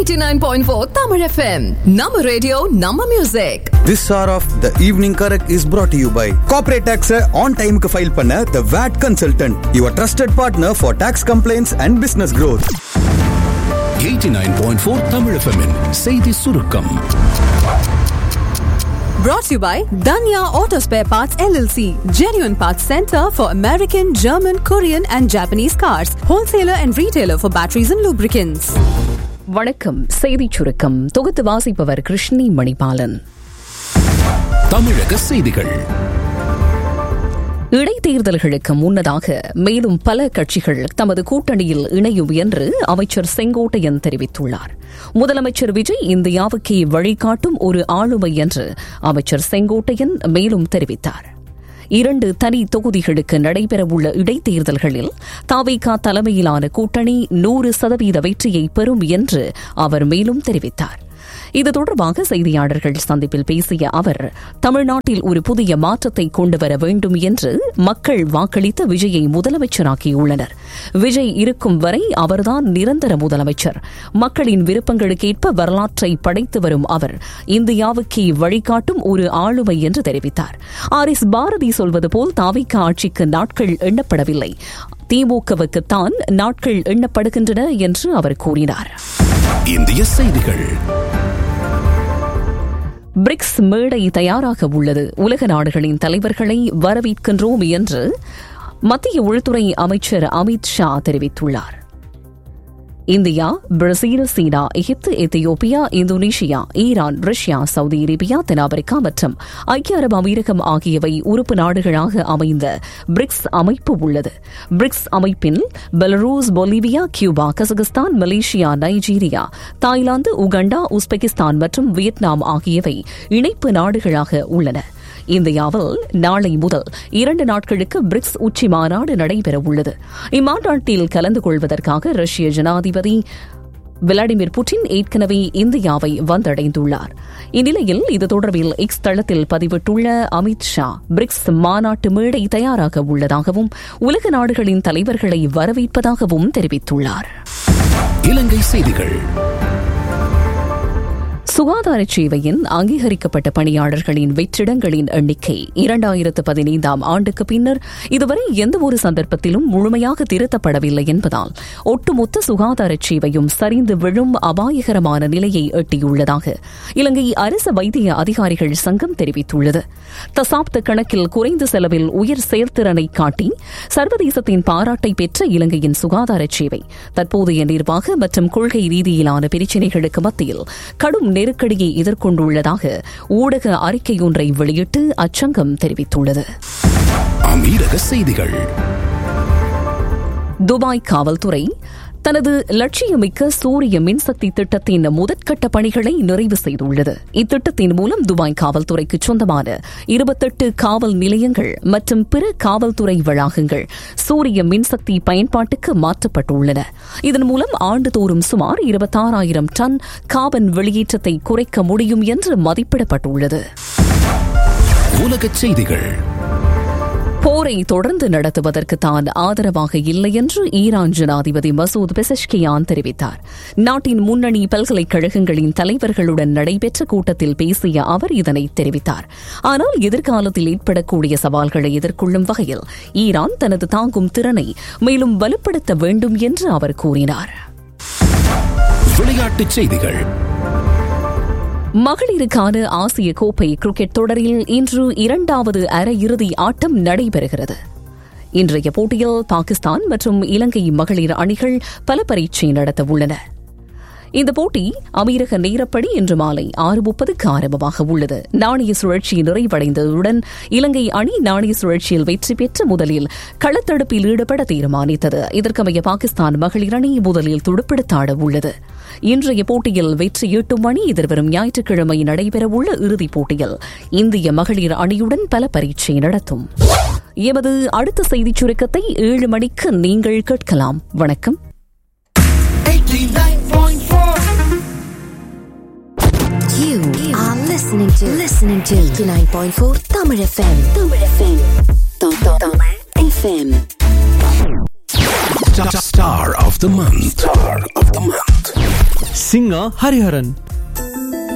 89.4 Tamil FM. Nama radio, Nama music. This hour of the evening correct is brought to you by corporate tax on time க்கு file பண்ண the VAT consultant your trusted partner for tax complaints and business growth 89.4 Tamil FM -இன் செய்தி சுருக்கம் Brought to you by Danya Auto Spare Parts LLC. Genuine Parts Center for American, German, Korean and Japanese cars. Wholesaler and retailer for batteries and lubricants. வணக்கம் செய்திச் சுருக்கம் தொகுத்து வாசிப்பவர் கிருஷ்ணி மணிபாலன் தமிழக செய்திகள் இடைத்தேர்தல்களுக்கு முன்னதாக மேலும் பல கட்சிகள் தமது கூட்டணியில் இணையும் என்று அமைச்சர் செங்கோட்டையன் தெரிவித்துள்ளார் முதலமைச்சர் விஜய் இந்தியாவுக்கே வழிகாட்டும் ஒரு ஆளுமை என்று அமைச்சர் செங்கோட்டையன் மேலும் தெரிவித்தார் இரண்டு தனி தொகுதிகளுக்கு நடைபெறவுள்ள இடைத்தேர்தல்களில் தாவேகா தலைமையிலான கூட்டணி நூறு சதவீத வெற்றியை பெறும் என்று அவர் மேலும் தெரிவித்தார் இது தொடர்பாக செய்தியாளர்கள் சந்திப்பில் பேசிய அவர் தமிழ்நாட்டில் ஒரு புதிய மாற்றத்தை கொண்டுவர வேண்டும் என்று மக்கள் வாக்களித்த விஜயை முதலமைச்சராக்கியுள்ளனர் விஜய் இருக்கும் வரை அவர்தான் நிரந்தர முதலமைச்சர் மக்களின் விருப்பங்களுக்கேற்ப வரலாற்றை படைத்து வரும் அவர் இந்தியாவுக்கே வழிகாட்டும் ஒரு ஆளுமை என்று தெரிவித்தார் ஆர் எஸ் பாரதி சொல்வது போல் தாவிக்க ஆட்சிக்கு நாட்கள் எண்ணப்படவில்லை திமுகவுக்குத்தான் நாட்கள் எண்ணப்படுகின்றன என்று அவர் கூறினார் இந்திய செய்திகள் பிரிக்ஸ் மேடை தயாராக உள்ளது உலக நாடுகளின் தலைவர்களை வரவேற்கின்றோம் என்று மத்திய உள்துறை அமைச்சர் அமித் ஷா தெரிவித்துள்ளார் India Brazil China Egypt Ethiopia Indonesia Iran Russia Saudi Arabia தென்னாப்பிரிக்கா மற்றும் ஐக்கிய அரபு அமீரகம் ஆகியவை உறுப்பு நாடுகளாக அமைந்த பிரிக்ஸ் அமைப்பு உள்ளது பிரிக்ஸ் அமைப்பில் Belarus Bolivia Cuba Kazakhstan Malaysia Nigeria Thailand Uganda Uzbekistan மற்றும் வியட்நாம் ஆகியவை இணைப்பு நாடுகளாக உள்ளன இந்தியாவில் நாளை முதல் இரண்டு நாட்களுக்கு பிரிக்ஸ் உச்சி மாநாடு நடைபெறவுள்ளது இம்மாநாட்டில் கலந்து கொள்வதற்காக ரஷ்ய ஜனாதிபதி விளாடிமிர் புட்டின் ஏற்கனவே இந்தியாவை வந்தடைந்துள்ளார் இந்நிலையில் இது தொடர்பில் எக்ஸ் தளத்தில் பதிவிட்டுள்ள அமித் ஷா பிரிக்ஸ் மாநாட்டு மேடை தயாராக உள்ளதாகவும் உலக நாடுகளின் தலைவர்களை வரவேற்பதாகவும் தெரிவித்துள்ளார் இலங்கை செய்திகள் சுகாதார சேவையின் அங்கீகரிக்கப்பட்ட பணியாளர்களின் வெற்றிடங்களின் எண்ணிக்கை இரண்டாயிரத்து பதினைந்தாம் ஆண்டுக்கு பின்னர் இதுவரை எந்தவொரு சந்தர்ப்பத்திலும் முழுமையாக திருத்தப்படவில்லை என்பதால் ஒட்டுமொத்த சுகாதார சேவையும் சரிந்து விழும் அபாயகரமான நிலையை எட்டியுள்ளதாக இலங்கை அரசு வைத்திய அதிகாரிகள் சங்கம் தெரிவித்துள்ளது தசாப்த கணக்கில் குறைந்த செலவில் உயர் செயல்திறனை காட்டி சர்வதேசத்தின் பாராட்டை பெற்ற இலங்கையின் சுகாதார சேவை தற்போதைய நிர்வாக மற்றும் கொள்கை ரீதியிலான பிரச்சினைகளுக்கு மத்தியில் கடும் நெருக்கடியை எதிர்கொண்டுள்ளதாக ஊடக அறிக்கையொன்றை வெளியிட்டு அச்சங்கம் தெரிவித்துள்ளது அமீரக செய்திகள் துபாய் காவல்துறை தனது லட்சியமிக்க சூரிய மின்சக்தி திட்டத்தின் முதற்கட்ட பணிகளை நிறைவு செய்துள்ளது இத்திட்டத்தின் மூலம் துபாய் காவல்துறைக்கு சொந்தமான இருபத்தெட்டு காவல் நிலையங்கள் மற்றும் பிற காவல்துறை வளாகங்கள் சூரிய மின்சக்தி பயன்பாட்டுக்கு மாற்றப்பட்டுள்ளன இதன் மூலம் ஆண்டுதோறும் சுமார் இருபத்தாறாயிரம் டன் காபன் வெளியேற்றத்தை குறைக்க முடியும் என்று மதிப்பிடப்பட்டுள்ளது உலகச் செய்திகள் போரை தொடர்ந்து நடத்துவதற்கு தான் ஆதரவாக இல்லை என்று ஈரான் ஜனாதிபதி மசூத் பெசஷ்கியான் தெரிவித்தார் நாட்டின் முன்னணி பல்கலைக்கழகங்களின் தலைவர்களுடன் நடைபெற்ற கூட்டத்தில் பேசிய அவர் இதனை தெரிவித்தார் ஆனால் எதிர்காலத்தில் ஏற்படக்கூடிய சவால்களை எதிர்கொள்ளும் வகையில் ஈரான் தனது தாங்கும் திறனை மேலும் வலுப்படுத்த வேண்டும் என்று அவர் கூறினார் விளையாட்டுச் செய்திகள் மகளிருக்கான ஆசிய கோப்பை கிரிக்கெட் தொடரில் இன்று இரண்டாவது அரையிறுதி ஆட்டம் நடைபெறுகிறது இன்றைய போட்டியில் பாகிஸ்தான் மற்றும் இலங்கை மகளிர் அணிகள் பல பரீட்சை நடத்த உள்ளன இந்த போட்டி அமீரக நேரப்படி இன்று மாலை ஆறு முப்பதுக்கு ஆரம்பமாக உள்ளது நாணய சுழற்சி நிறைவடைந்ததுடன் இலங்கை அணி நாணய சுழற்சியில் வெற்றி பெற்று முதலில் களத்தடுப்பில் ஈடுபட தீர்மானித்தது இதற்கமைய பாகிஸ்தான் மகளிர் அணி முதலில் துடுப்பெடுத்தாட உள்ளது இன்றைய போட்டியில் வெற்றி ஈட்டும் அணி எதிர்வரும் ஞாயிற்றுக்கிழமை நடைபெறவுள்ள இறுதிப் போட்டியில் இந்திய மகளிர் அணியுடன் பல பரீட்சை நடத்தும் எமது அடுத்த செய்திச் சுருக்கத்தை ஏழு மணிக்கு நீங்கள் கேட்கலாம் வணக்கம் You are listening to listening to 89.4 Tamil FM. Tamil FM. Tamil FM. Star of the month. Star of the month. singer Hariharan.